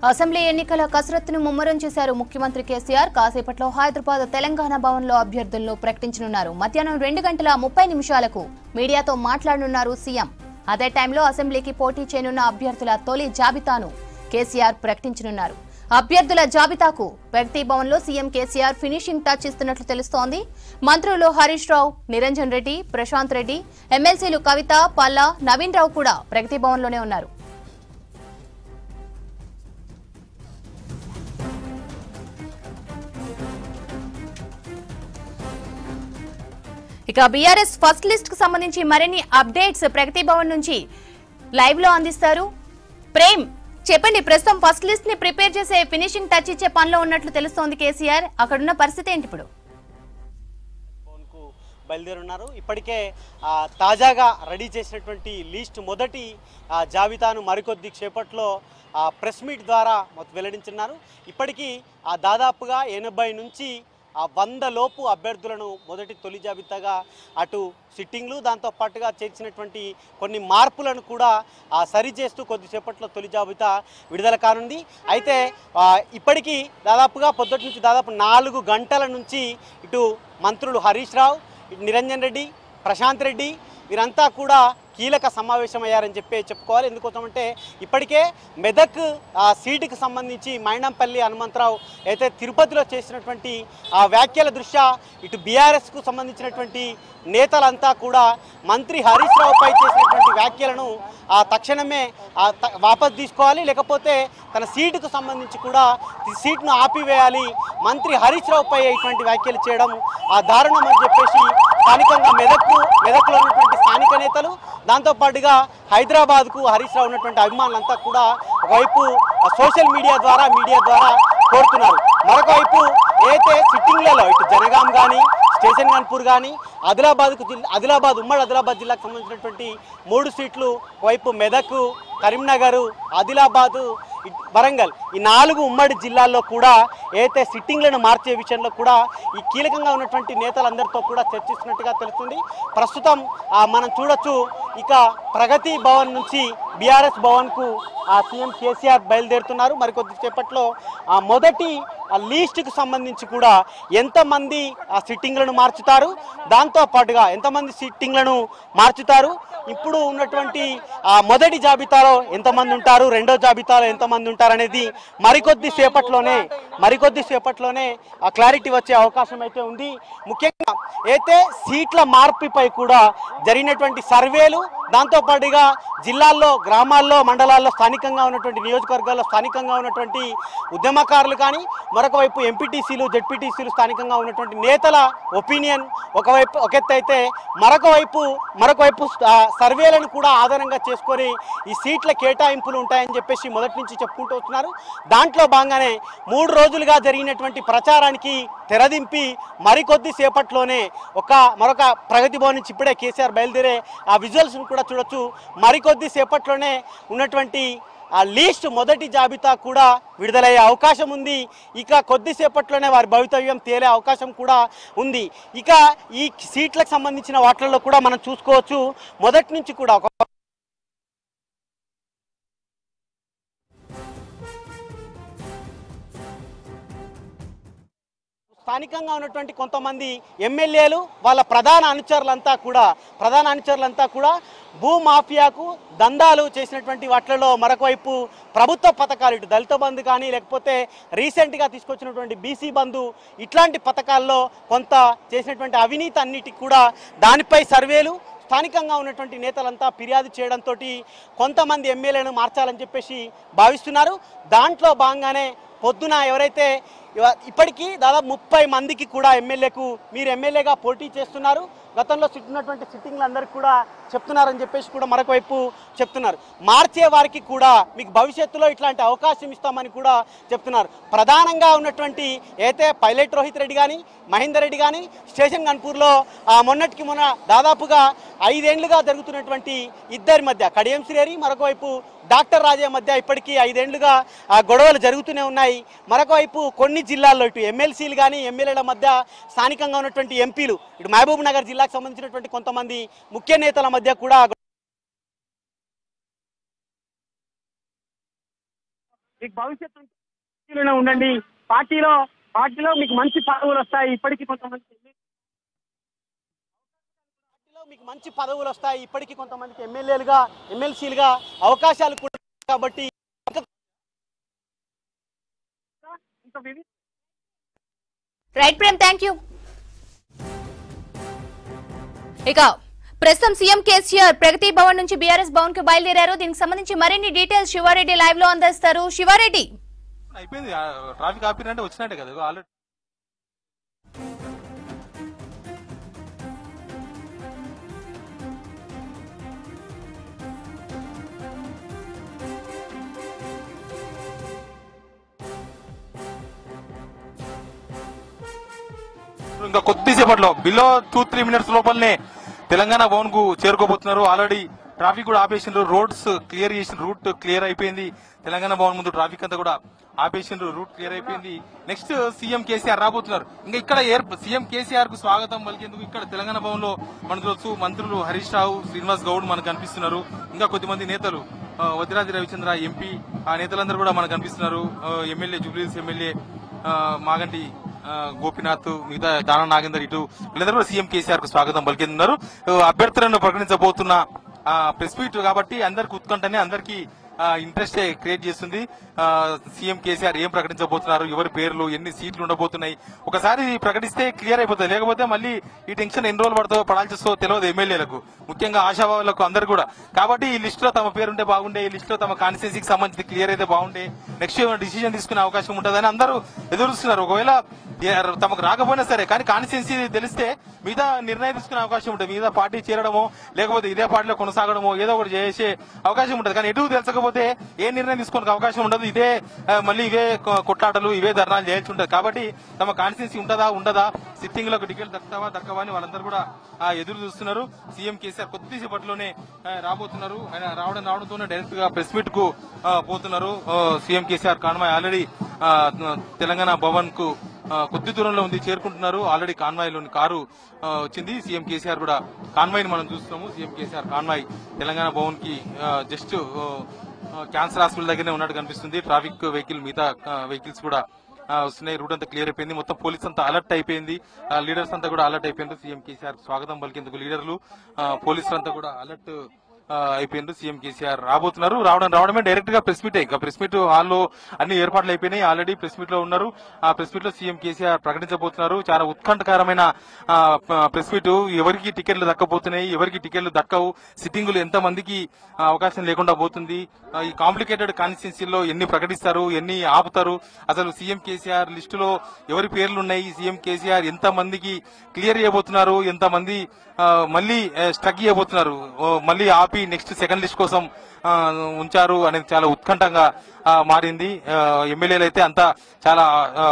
Assembly ఎన్నికల కసరత్తును ముమ్మరం చేశారు ముఖ్యమంత్రి కేసీఆర్ కాసేపట్లో హైదరాబాద్ తెలంగాణ భవన్లో అభ్యర్థులను ప్రకటించనున్నారు మధ్యాహ్నం రెండు గంటల ముప్పై నిమిషాలకు మీడియాతో మాట్లాడనున్నారు సీఎం అదే టైంలో అసెంబ్లీకి పోటీ చేయనున్న అభ్యర్థుల తొలి జాబితాను కేసీఆర్ ప్రకటించనున్నారు అభ్యర్థుల జాబితాకు ప్రగతి భవన్లో సీఎం కేసీఆర్ ఫినిషింగ్ టచ్ ఇస్తున్నట్లు తెలుస్తోంది మంత్రులు హరీష్ రావు నిరంజన్ రెడ్డి ప్రశాంత్ రెడ్డి ఎమ్మెల్సీలు కవిత పల్లా నవీన్ రావు కూడా ప్రగతి భవన్లోనే ఉన్నారు ఇక బీఆర్ఎస్ ఫస్ట్ లిస్ట్ కు సంబంధించి మరిన్ని అప్డేట్స్ ప్రగతి భవన్ నుంచి లైవ్ లో అందిస్తారు ప్రేమ్ చెప్పండి ప్రస్తుతం ఫస్ట్ లిస్ట్ ని ప్రిపేర్ చేసే ఫినిషింగ్ టచ్ ఇచ్చే పనిలో ఉన్నట్లు తెలుస్తోంది కేసీఆర్ అక్కడున్న పరిస్థితి ఏంటి ఇప్పుడు భవన్కు బయలుదేరున్నారు ఇప్పటికే ఆ, తాజాగా రెడీ చేసినటువంటి లీస్ట్ మొదటి ఆ, జాబితాను మరికొద్ది క్షేపట్లో ఆ, ప్రెస్ మీట్ ద్వారా మొత్తం వెల్లడించున్నారు ఇప్పటికీ ఆ, దాదాపుగా ఎనభై నుంచి ఆ వంద లోపు అభ్యర్థులను మొదటి తొలి జాబితాగా అటు సిట్టింగ్లు దాంతో పాటుగా చేర్చినటువంటి కొన్ని మార్పులను కూడా ఆ, సరి చేస్తూ కొద్దిసేపట్లో తొలి జాబితా విడుదల కానుంది అయితే ఆ, ఇప్పటికీ దాదాపుగా పొద్దుటి నుంచి దాదాపు నాలుగు గంటల నుంచి ఇటు మంత్రులు హరీష్ రావు ఇటు నిరంజన్ రెడ్డి ప్రశాంత్ రెడ్డి వీరంతా కూడా కీలక సమావేశమయ్యారని చెప్పి చెప్పుకోవాలి ఎందుకోసమంటే ఇప్పటికే మెదక్ ఆ, సీటుకు సంబంధించి మైనంపల్లి హనుమంతరావు అయితే తిరుపతిలో చేసినటువంటి ఆ వ్యాఖ్యల దృష్ట్యా ఇటు బీఆర్ఎస్కు సంబంధించినటువంటి నేతలంతా కూడా మంత్రి హరీష్ రావుపై చేసినటువంటి వ్యాఖ్యలను ఆ తక్షణమే ఆ త- వాపస్ తీసుకోవాలి లేకపోతే తన సీటుకు సంబంధించి కూడా ఈ సీట్ను ఆపివేయాలి మంత్రి హరీష్ రావుపై ఇటువంటి వ్యాఖ్యలు చేయడం ఆ దారుణం అని చెప్పేసి స్థానికంగా మెదక్కు మెదక్లో ఉన్నటువంటి స్థానిక నేతలు దాంతోపాటుగా హైదరాబాద్కు హరీష్ రావు ఉన్నటువంటి అభిమానులంతా కూడా ఒకవైపు సోషల్ మీడియా ద్వారా మీడియా ద్వారా కోరుతున్నారు మరొక వైపు ఏదైతే సిట్టింగ్లలో ఇటు జనగాం కానీ స్టేషన్ గన్పూర్ కానీ ఆదిలాబాద్కు జిల్లా ఆదిలాబాద్ ఉమ్మడి ఆదిలాబాద్ జిల్లాకు సంబంధించినటువంటి మూడు సీట్లు వైపు మెదక్ కరీంనగర్ ఆదిలాబాదు ఇట్- వరంగల్ ఈ నాలుగు ఉమ్మడి జిల్లాల్లో కూడా ఏదైతే సిట్టింగ్లను మార్చే విషయంలో కూడా ఈ కీలకంగా ఉన్నటువంటి నేతలందరితో కూడా చర్చిస్తున్నట్టుగా తెలుస్తుంది ప్రస్తుతం ఆ, మనం చూడొచ్చు ఇక ప్రగతి భవన్ నుంచి బీఆర్ఎస్ భవన్కు ఆ సీఎం కేసీఆర్ బయలుదేరుతున్నారు మరికొద్ది సేపట్లో ఆ మొదటి ఆ లీస్ట్కి సంబంధించి కూడా ఎంతమంది ఆ సిట్టింగ్లను మార్చుతారు దాంతో పాటుగా ఎంతమంది సిట్టింగ్లను మార్చుతారు ఇప్పుడు ఉన్నటువంటి ఆ మొదటి జాబితాలో ఎంతమంది ఉంటారు రెండో జాబితాలో ఎంతమంది ఉంటారు అనేది మరికొద్ది సేపట్లోనే మరికొద్ది సేపట్లోనే ఆ క్లారిటీ వచ్చే అవకాశం అయితే ఉంది ముఖ్యంగా అయితే సీట్ల మార్పుపై కూడా జరిగినటువంటి సర్వేలు దాంతో పాటుగా జిల్లాల్లో గ్రామాల్లో మండలాల్లో స్థానికంగా ఉన్నటువంటి నియోజకవర్గాల్లో స్థానికంగా ఉన్నటువంటి ఉద్యమకారులు కానీ మరొక వైపు ఎంపీటీసీలు జెడ్పీటీసీలు స్థానికంగా ఉన్నటువంటి నేతల ఒపీనియన్ ఒకవైపు ఒక ఎత్తు అయితే మరొక వైపు మరొక వైపు ఆ, సర్వేలను కూడా ఆధారంగా చేసుకొని ఈ సీట్ల కేటాయింపులు ఉంటాయని చెప్పేసి మొదటి నుంచి చెప్పుకుంటూ వస్తున్నారు దాంట్లో భాగంగానే మూడు రోజులుగా జరిగినటువంటి ప్రచారానికి తెరదింపి మరికొద్ది సేపట్లోనే ఒక మరొక ప్రగతి భవన్ నుంచి ఇప్పుడే కేసీఆర్ బయలుదేరే ఆ విజువల్స్ను కూడా చూడొచ్చు మరికొద్ది సేపట్లోనే ఉన్నటువంటి ఆ లీస్ట్ మొదటి జాబితా కూడా విడుదలయ్యే అవకాశం ఉంది ఇక కొద్దిసేపట్లోనే వారి భవితవ్యం తేలే అవకాశం కూడా ఉంది ఇక ఈ సీట్లకు సంబంధించిన వాటిల్లో కూడా మనం చూసుకోవచ్చు మొదటి నుంచి కూడా ఒక స్థానికంగా ఉన్నటువంటి కొంతమంది ఎమ్మెల్యేలు వాళ్ళ ప్రధాన అనుచరులంతా కూడా ప్రధాన అనుచరులంతా కూడా భూ మాఫియాకు దందాలు చేసినటువంటి వాటిలో మరొక వైపు ప్రభుత్వ పథకాలు ఇటు దళిత బంధు కానీ లేకపోతే రీసెంట్గా తీసుకొచ్చినటువంటి బీసీ బంధు ఇట్లాంటి పథకాల్లో కొంత చేసినటువంటి అవినీతి అన్నిటికి కూడా దానిపై సర్వేలు స్థానికంగా ఉన్నటువంటి నేతలంతా ఫిర్యాదు చేయడంతో కొంతమంది ఎమ్మెల్యేలను మార్చాలని చెప్పేసి భావిస్తున్నారు దాంట్లో భాగంగానే పొద్దున ఎవరైతే ఇవ- ఇప్పటికీ దాదాపు ముప్పై మందికి కూడా ఎమ్మెల్యేకు మీరు ఎమ్మెల్యేగా పోటీ చేస్తున్నారు గతంలో సిట్టినటువంటి సిట్టింగ్లు అందరికీ కూడా చెప్తున్నారని చెప్పేసి కూడా మరొక వైపు చెప్తున్నారు మార్చే వారికి కూడా మీకు భవిష్యత్తులో ఇట్లాంటి అవకాశం ఇస్తామని కూడా చెప్తున్నారు ప్రధానంగా ఉన్నటువంటి అయితే పైలట్ రోహిత్ రెడ్డి కానీ మహేందర్ రెడ్డి కానీ స్టేషన్ గన్పూర్లో ఆ, మొన్నటికి మొన్న దాదాపుగా ఐదేండ్లుగా జరుగుతున్నటువంటి ఇద్దరి మధ్య కడియం శ్రేరి మరొక వైపు డాక్టర్ రాజే మధ్య ఇప్పటికీ ఐదేండ్లుగా ఆ, గొడవలు జరుగుతూనే ఉన్నాయి మరొక వైపు కొన్ని జిల్లాల్లో ఇటు ఎమ్మెల్సీలు కానీ ఎమ్మెల్యేల మధ్య స్థానికంగా ఉన్నటువంటి ఎంపీలు ఇటు మహబూబ్ నగర్ జిల్లాకు సంబంధించినటువంటి కొంతమంది ముఖ్య నేతల మధ్య కూడా మీకు భవిష్యత్తు ఉంటుంది. పార్టీలోనే ఉండండి పార్టీలో పార్టీలో మీకు మంచి పదవులు వస్తాయి ఇప్పటికీ కొంతమంది పార్టీలో మీకు మంచి పదవులు వస్తాయి ఇప్పటికీ కొంతమందికి ఎమ్మెల్యేలుగా ఎమ్మెల్సీలుగా అవకాశాలు కూడా ఉన్నాయి కాబట్టి ఇంకా వివిధ రైట్ ప్రేమ్ థ్యాంక్ యూ ఇక ప్రస్తుతం సీఎం కేసీఆర్ ప్రగతి భవన్ నుంచి బీఆర్ఎస్ భవన్ కు బయలుదేరారు దీనికి సంబంధించి మరిన్ని డీటెయిల్స్ శివారెడ్డి లైవ్ లో అందిస్తారు శివారెడ్డి అయిపోయింది ఆ, ట్రాఫిక్ ఆపినంటే వచ్చినట్టే కదా ఆల్రెడీ ఇంకా కొద్దిసేపట్లో బిలో టూ త్రీ మినిట్స్ లోపలనే తెలంగాణ భవన్ కు చేరుకోబోతున్నారు ఆల్రెడీ ట్రాఫిక్ కూడా ఆపేసిండ్రు రోడ్స్ క్లియర్ చేసిన రూట్ క్లియర్ అయిపోయింది తెలంగాణ భవన్ ముందు ట్రాఫిక్ అంతా కూడా ఆపేసిండ్రు రూట్ క్లియర్ అయిపోయింది నెక్స్ట్ సీఎం కేసీఆర్ రాబోతున్నారు ఇంకా ఇక్కడ ఏర్ సీఎం కేసీఆర్ కు స్వాగతం పలికేందుకు ఇక్కడ తెలంగాణ భవన్ లో మనకు తెలుసు మంత్రులు హరీష్ రావు శ్రీనివాస్ గౌడ్ మనకు కనిపిస్తున్నారు ఇంకా కొద్దిమంది నేతలు ఆ, వదిరాజి రవిచంద్ర ఎంపీ ఆ నేతలందరూ కూడా మనకు కనిపిస్తున్నారు ఆ, ఎమ్మెల్యే జూబ్లీస్ ఎమ్మెల్యే ఆ, మాగంటి ఆ, గోపినాథ్ మిగతా దానా నాగేందర్ ఇటు వీళ్ళందరూ కూడా సీఎం కేసీఆర్ కు స్వాగతం పలికింటున్నారు ఆ, అభ్యర్థులను ప్రకటించబోతున్న ప్రెస్ మీట్ కాబట్టి అందరికి ఉత్కంఠనే అందరికి ఇంట్రెస్ట్ క్రియేట్ చేస్తుంది ఆ, సీఎం కేసీఆర్ ఏం ప్రకటించబోతున్నారు ఎవరి పేర్లు ఎన్ని సీట్లు ఉండబోతున్నాయి ఒకసారి ప్రకటిస్తే క్లియర్ అయిపోతుంది లేకపోతే మళ్ళీ ఈ టెన్షన్ ఎన్ని రోజులు పడుతుందో పడాల్సి వస్తుందో తెలియదు ఎమ్మెల్యేలకు ముఖ్యంగా ఆశావాళ్ళకు అందరు కూడా కాబట్టి ఈ లిస్ట్ లో తమ పేరు ఉంటే బాగుండే ఈ లిస్ట్ లో తమ కాన్స్టిట్యూన్సీకి సంబంధించి క్లియర్ అయితే బాగుండే నెక్స్ట్ ఏమైనా డిసిజన్ తీసుకునే అవకాశం ఉంటుందని అందరూ ఎదురుస్తున్నారు ఒకవేళ ఏ- తమకు రాకపోయినా సరే కానీ కాన్స్టిట్యున్సీ తెలిస్తే మిగతా నిర్ణయం తీసుకునే అవకాశం ఉంటుంది మిగతా పార్టీ చేరడమో లేకపోతే ఇదే పార్టీలో కొనసాగడమో ఏదో ఒకటి చేసే అవకాశం ఉంటుంది కానీ ఎటు తెలుసకపోతే ఏ నిర్ణయం తీసుకోనికి అవకాశం ఉండదు ఇదే ఆ, మళ్ళీ ఇవే కొ- కొట్లాటలు ఇవే ధర్నాలు చేయాల్సి ఉంటుంది కాబట్టి తమ కాన్స్టిట్యున్సీ ఉంటుందా ఉండదా సిట్టింగ్ లో టికెట్ దక్కుతావా దక్కవా అని వాళ్ళందరూ కూడా ఆ, ఎదురు చూస్తున్నారు సీఎం కేసీఆర్ కొద్దిసేపట్లోనే ఆ, రాబోతున్నారు ఆయన రావడం రావడంతోనే డైరెక్ట్ గా ప్రెస్ మీట్ కు ఆ, పోతున్నారు ఆ, సీఎం కేసీఆర్ కాన్వాయ్ ఆల్రెడీ ఆ, తెలంగాణ భవన్ కు ఆ, కొద్ది దూరంలో ఉంది చేరుకుంటున్నారు ఆల్రెడీ కాన్వాయ్ లోని కారు ఆ, వచ్చింది సీఎం కేసీఆర్ కూడా కాన్వాయ్ ని మనం చూస్తున్నాము సీఎం కేసీఆర్ కాన్వాయ్ తెలంగాణ భవన్ కి జస్ట్ క్యాన్సర్ హాస్పిటల్ దగ్గరనే ఉన్నట్టు కనిపిస్తుంది ట్రాఫిక్ వెహికల్ మిగతా వెహికల్స్ కూడా ఆ, వస్తున్నాయి రూట్ అంతా క్లియర్ అయిపోయింది మొత్తం పోలీస్ అంతా అలర్ట్ అయిపోయింది ఆ, లీడర్స్ అంతా కూడా అలర్ట్ అయిపోయింది సీఎం కేసీఆర్ స్వాగతం పలికేందుకు లీడర్లు ఆ, పోలీసులు అంతా కూడా అలర్ట్ ఆ, అయిపోయిండ్రు సీఎం కేసీఆర్ రాబోతున్నారు రావడం రావడమే డైరెక్ట్ గా ప్రెస్ మీట్ ఇంకా ప్రెస్ మీట్ హాల్లో అన్ని ఏర్పాట్లు అయిపోయినాయి ఆల్రెడీ ప్రెస్ మీట్ లో ఉన్నారు ఆ ప్రెస్ మీట్ లో సీఎం కేసీఆర్ ప్రకటించబోతున్నారు చాలా ఉత్కంఠకరమైన ఆ, ప- ప్రెస్ మీట్ ఎవరికి టికెట్లు దక్కబోతున్నాయి ఎవరికి టికెట్లు దక్కవు సిట్టింగులు ఎంత మందికి ఆ, అవకాశం లేకుండా పోతుంది ఆ, ఈ కాంప్లికేటెడ్ కాన్స్టిట్యున్సీలో ఎన్ని ప్రకటిస్తారు ఎన్ని ఆపుతారు అసలు సీఎం కేసీఆర్ లిస్టులో ఎవరి పేర్లు ఉన్నాయి సీఎం కేసీఆర్ ఎంత మందికి క్లియర్ చేయబోతున్నారు ఎంత మంది ఆ, మళ్ళీ స్టక్ చేయబోతున్నారు ఓ, మళ్ళీ ఆపి నెక్స్ట్ సెకండ్ లిస్ట్ కోసం ఆ, ఉంచారు అనేది చాలా ఉత్కంఠంగా ఆ, మారింది ఆ, ఎమ్మెల్యేలు అయితే అంతా చాలా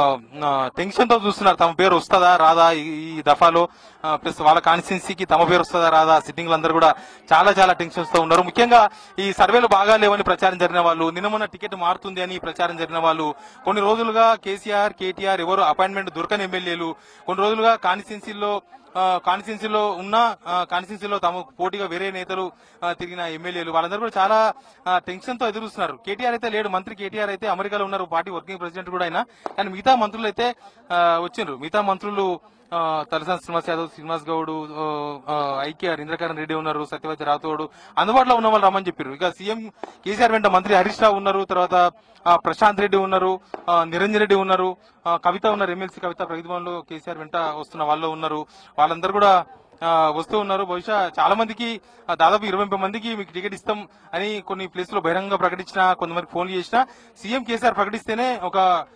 టెన్షన్ తో చూస్తున్నారు తమ పేరు వస్తుందా రాదా ఈ- ఈ దఫాలో ప్లస్ వాళ్ళ కాన్స్టిట్యున్సీకి తమ పేరు వస్తుందా రాదా సిట్టింగ్లు అందరూ కూడా చాలా చాలా టెన్షన్స్ తో ఉన్నారు ముఖ్యంగా ఈ సర్వేలు బాగా లేవని ప్రచారం జరిగిన వాళ్ళు నిన్న మొన్న టికెట్ మారుతుంది అని ప్రచారం జరిగిన వాళ్ళు కొన్ని రోజులుగా కేసీఆర్ కేటీఆర్ ఎవరు అపాయింట్మెంట్ దొరకని ఎమ్మెల్యేలు కొన్ని రోజులుగా కాన్స్టిట్యున్సీలో కాన్స్టిట్యున్సీలో ఉన్న కాన్స్టిట్యున్సీలో తమ పోటీగా వేరే నేతలు ఆ, తిరిగిన ఎమ్మెల్యేలు వాళ్ళందరూ కూడా చాలా టెన్షన్ తో ఎదురుస్తున్నారు కేటీఆర్ అయితే లేడు మంత్రి కేటీఆర్ అయితే అమెరికాలో ఉన్నారు పార్టీ వర్కింగ్ ప్రెసిడెంట్ కూడా అయినా కానీ మిగతా మంత్రులు అయితే ఆ, వచ్చిండ్రు మిగతా మంత్రులు ఆ, తలసాని శ్రీనివాస్ యాదవ్ శ్రీనివాస్ గౌడ్ ఆ, ఆ, ఐకే ఇంద్రకరణ్ రెడ్డి ఉన్నారు సత్యవతి రాథోడ్ అందుబాటులో ఉన్న వాళ్ళు రమ్మని చెప్పారు ఇక సీఎం కేసీఆర్ వెంట మంత్రి హరీష్ రావు ఉన్నారు తర్వాత ఆ, ప్రశాంత్ రెడ్డి ఉన్నారు ఆ, నిరంజన్ రెడ్డి ఉన్నారు ఆ, కవిత ఉన్నారు ఎమ్మెల్సీ కవిత ప్రగతి భవన్ లో కేసీఆర్ వెంట వస్తున్న వాళ్ళు ఉన్నారు వాళ్ళందరూ కూడా ఆ, వస్తూ ఉన్నారు బహుశా చాలా మందికి ఆ, దాదాపు ఇరవై ముప్పై మందికి మీకు టికెట్ ఇస్తాం అని కొన్ని ప్లేస్ లో బహిరంగ ప్రకటించిన కొంతమంది ఫోన్ చేసిన సీఎం కేసీఆర్ ప్రకటిస్తేనే ఒక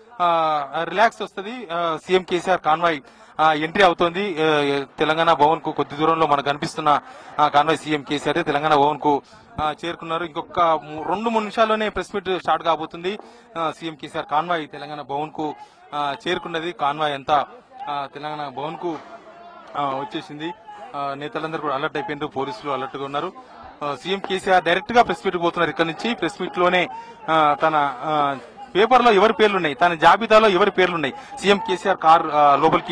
రిలాక్స్ వస్తుంది సీఎం కేసీఆర్ కాన్వాయ్ ఆ, ఎంట్రీ అవుతోంది ఆ, తెలంగాణ భవన్ కు కొద్ది దూరంలో మనకు కనిపిస్తున్న ఆ, కాన్వాయ్ సీఎం కేసీఆర్ తెలంగాణ భవన్ కు ఆ, చేరుకున్నారు ఇంకొక ము- రెండు మూడు నిమిషాల్లోనే ప్రెస్ మీట్ స్టార్ట్ కాబోతుంది ఆ, సీఎం కేసీఆర్ కాన్వాయ్ తెలంగాణ భవన్ కు ఆ, చేరుకున్నది కాన్వాయ్ అంతా ఆ, తెలంగాణ భవన్ కు ఆ, వచ్చేసింది ఆ, నేతలందరూ కూడా అలర్ట్ అయిపోయినారు పోలీసులు అలర్ట్ గా ఉన్నారు ఆ, సీఎం కేసీఆర్ డైరెక్ట్ గా ప్రెస్ మీట్ పోతున్నారు ఇక్కడ నుంచి ప్రెస్ మీట్ లోనే ఆ, తన పేపర్ లో ఎవరి పేర్లు ఉన్నాయి తన జాబితాలో ఎవరి పేర్లు ఉన్నాయి సీఎం కేసీఆర్ కార్ ఆ, లోపలికి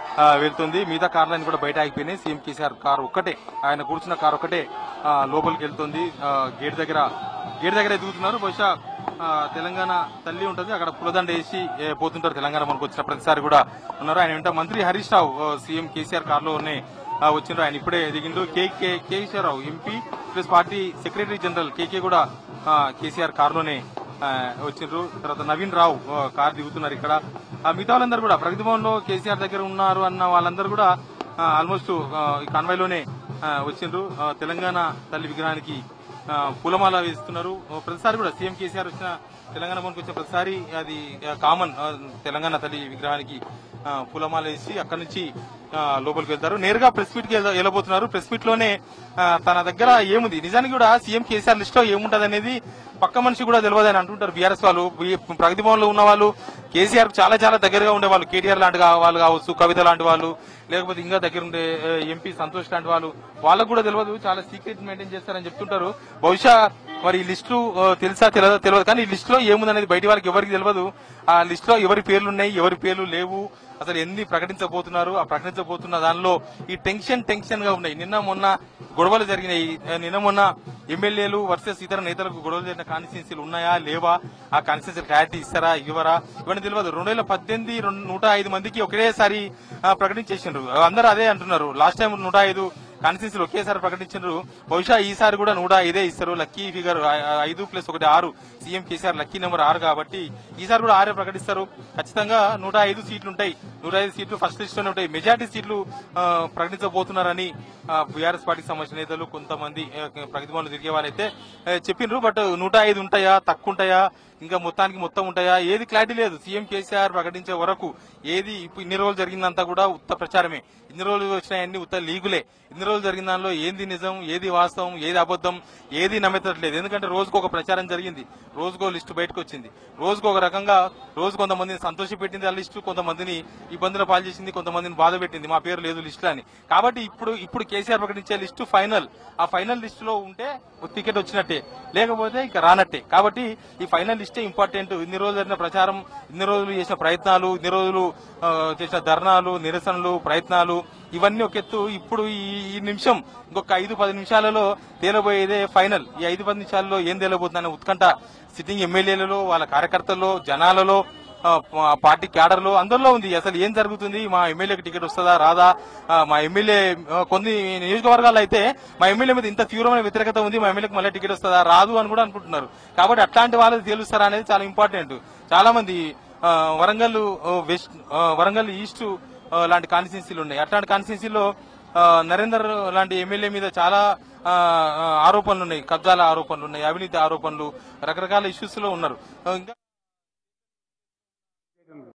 ఆ, వెళ్తుంది మిగతా కార్లన్నీ కూడా బయట ఆగిపోయినాయి సీఎం కేసీఆర్ కారు ఒక్కటే ఆయన కూర్చున్న కారు ఒక్కటే ఆ, లోపలికి వెళ్తుంది ఆ, గేట్ దగ్గర గేట్ దగ్గర ఎదుగుతున్నారు బహుశా ఆ, తెలంగాణ తల్లి ఉంటుంది అక్కడ పులదండ వేసి ఏ, పోతుంటారు తెలంగాణ మనకు వచ్చిన ప్రతిసారి కూడా ఉన్నారు ఆయన వెంట మంత్రి హరీష్ రావు ఆ, సీఎం కేసీఆర్ కారులోనే ఆ, వచ్చిండ్రు ఆయన ఇప్పుడే దిగిండ్రు KK Keshava Rao MP plus party secretary general KK కూడా ఆ, కేసీఆర్ కారులోనే ఆ, వచ్చిండ్రు తర్వాత నవీన్ రావు ఆ, కారు దిగుతున్నారు ఇక్కడ ఆ, మిగతా వాళ్ళందరూ కూడా ప్రగతి భవన్ లో కేసీఆర్ దగ్గర ఉన్నారు అన్న వాళ్ళందరూ కూడా ఆల్మోస్ట్ ఈ కాన్వాయ్ వచ్చిండ్రు ఆ, తెలంగాణ తల్లి విగ్రహానికి ఆ, పూలమాల వేస్తున్నారు ఆ, ప్రతిసారి కూడా సీఎం కేసీఆర్ వచ్చిన తెలంగాణ భవన్కి వచ్చిన ప్రతిసారి అది కామన్ తెలంగాణ తల్లి విగ్రహానికి ఆ, పూలమాల వేసి అక్కడి నుంచి ఆ, లోపలికి వెళ్తారు నేరుగా ప్రెస్ మీట్ కి వెళ్ద- వెళ్ళబోతున్నారు ప్రెస్ మీట్ లోనే ఆ, తన దగ్గర ఏముంది నిజానికి కూడా సీఎం కేసీఆర్ లిస్ట్ లో ఏముంటది అనేది పక్క మనిషి కూడా తెలియదు అని అంటుంటారు బీఆర్ఎస్ వాళ్ళు ఈ ప్రగతి భవన్ లో ఉన్న వాళ్ళు కేసీఆర్ చాలా చాలా దగ్గరగా ఉండేవాళ్ళు కేటీఆర్ లాంటి గా- వాళ్ళు కావచ్చు కవిత లాంటి వాళ్ళు లేకపోతే ఇంకా దగ్గర ఉండే ఆ, ఎంపీ సంతోష్ లాంటి వాళ్ళు వాళ్ళకు కూడా తెలియదు చాలా సీక్రెట్ మెయింటైన్ చేస్తారని చెప్తుంటారు బహుశా మరి ఈ లిస్టు ఆ, తెలుసా తెలియదో తెలియదు కానీ ఈ లిస్ట్ లో ఏముందనేది బయట వాళ్ళకి ఎవరికి తెలియదు ఆ లిస్ట్ లో ఎవరి పేర్లు ఉన్నాయి ఎవరి పేర్లు లేవు అసలు ఎన్ని ప్రకటించబోతున్నారు ఆ ప్రకటించబోతున్న దానిలో ఈ టెన్షన్ టెన్షన్ గా ఉన్నాయి నిన్న మొన్న గొడవలు జరిగినాయి ఆ, నిన్న మొన్న ఎమ్మెల్యేలు వర్సెస్ ఇతర నేతలకు గొడవలు జరిగిన కాన్స్టిట్యున్సీలు ఉన్నాయా లేవా ఆ కాన్స్టిట్యున్సీ క్లారిటీ ఇస్తారా ఇవ్వరా ఇవన్నీ తెలియదు రెండు వేల పద్దెనిమిది రెండు- నూట ఐదు మందికి ఒకేసారి ఆ, ప్రకటించేసిండ్రు అందరూ అదే అంటున్నారు లాస్ట్ టైం నూట ఐదు కాన్స్టిట్యున్సీలు ఒకేసారి ప్రకటించారు బహుశా ఈసారి కూడా నూట ఐదే ఇస్తారు లక్కీ ఫిగర్ ఐదు ప్లస్ ఒకటి ఆరు సీఎం కేసీఆర్ లక్కీ నెంబర్ ఆరు కాబట్టి ఈసారి కూడా ఆరే ప్రకటిస్తారు ఖచ్చితంగా నూట ఐదు సీట్లు ఉంటాయి నూట ఐదు సీట్లు ఫస్ట్ లిస్ట్ లోనే ఉంటాయి మెజార్టీ సీట్లు ఆ, ప్రకటించబోతున్నారని బీఆర్ఎస్ పార్టీకి సంబంధించిన నేతలు కొంతమంది ఆ, ప్రగతి భవన్లో తిరిగే వాళ్ళైతే ఆ, చెప్పిండ్రు బట్ నూట ఐదు ఉంటాయా తక్కువ ఉంటాయా ఇంకా మొత్తానికి మొత్తం ఉంటాయా ఏది క్లారిటీ లేదు సీఎం కేసీఆర్ ప్రకటించే వరకు ఏది ఇప్పుడు ఇన్ని రోజులు జరిగిందంతా కూడా ఉత్త ప్రచారమే ఇన్ని రోజులు వచ్చినాయన్ని ఉత్త లీగులే ఇన్ని రోజులు జరిగిన దానిలో ఏది నిజం ఏది వాస్తవం ఏది అబద్ధం ఏది నమ్మెతట్లేదు ఎందుకంటే రోజుకు ఒక ప్రచారం జరిగింది రోజుకో లిస్టు బయటకు వచ్చింది రోజుకు ఒక రకంగా రోజు కొంతమందిని సంతోష పెట్టింది ఆ లిస్టు కొంతమందిని ఇబ్బందుల పాలు చేసింది కొంతమందిని బాధ పెట్టింది మా పేరు లేదు లిస్టు అని కాబట్టి ఇప్పుడు ఇప్పుడు కేసీఆర్ ప్రకటించే లిస్టు ఫైనల్ ఆ ఫైనల్ లిస్టులో ఉంటే టికెట్ వచ్చినట్టే లేకపోతే ఇక రానట్టే కాబట్టి ఈ ఫైనల్ లిస్టే ఇంపార్టెంట్ ఇన్ని రోజులు జరిగిన ప్రచారం ఇన్ని రోజులు చేసిన ప్రయత్నాలు ఇన్ని రోజులు ఆ, చేసిన ధర్నాలు నిరసనలు ప్రయత్నాలు ఇవన్నీ ఒక ఎత్తు ఇప్పుడు ఈ ఈ నిమిషం ఇంకొక ఐదు పది నిమిషాలలో తేలబోయేదే ఫైనల్ ఈ ఐదు పది నిమిషాలలో ఏం తేలబోతుందనే ఉత్కంఠ సిట్టింగ్ ఎమ్మెల్యేలలో వాళ్ళ కార్యకర్తల్లో జనాలలో ఆ, పా- పార్టీ క్యాడర్లో అందరిలో ఉంది అసలు ఏం జరుగుతుంది మా ఎమ్మెల్యేకి టికెట్ వస్తుందా రాదా ఆ, మా ఎమ్మెల్యే ఆ, కొన్ని నియోజకవర్గాల్లో అయితే మా ఎమ్మెల్యే మీద ఇంత తీవ్రమైన వ్యతిరేకత ఉంది మా ఎమ్మెల్యేకి మళ్ళీ టికెట్ వస్తుందా రాదు అని కూడా అనుకుంటున్నారు కాబట్టి అట్లాంటి వాళ్ళది తేలుస్తారా అనేది చాలా ఇంపార్టెంట్ చాలా మంది ఆ, వరంగల్ ఆ, వెస్ట్ ఆ, వరంగల్ ఈస్ట్ ఆ, లాంటి కాన్స్టిట్యున్సీలు ఉన్నాయి అట్లాంటి కాన్స్టిట్యున్సీలో ఆ, నరేందర్ లాంటి ఎమ్మెల్యే మీద చాలా ఆ, ఆ, ఆరోపణలు ఉన్నాయి కబ్జాల ఆరోపణలు ఉన్నాయి అవినీతి ఆరోపణలు రకరకాల ఇష్యూస్ లో ఉన్నారు ఆ, ఇంకా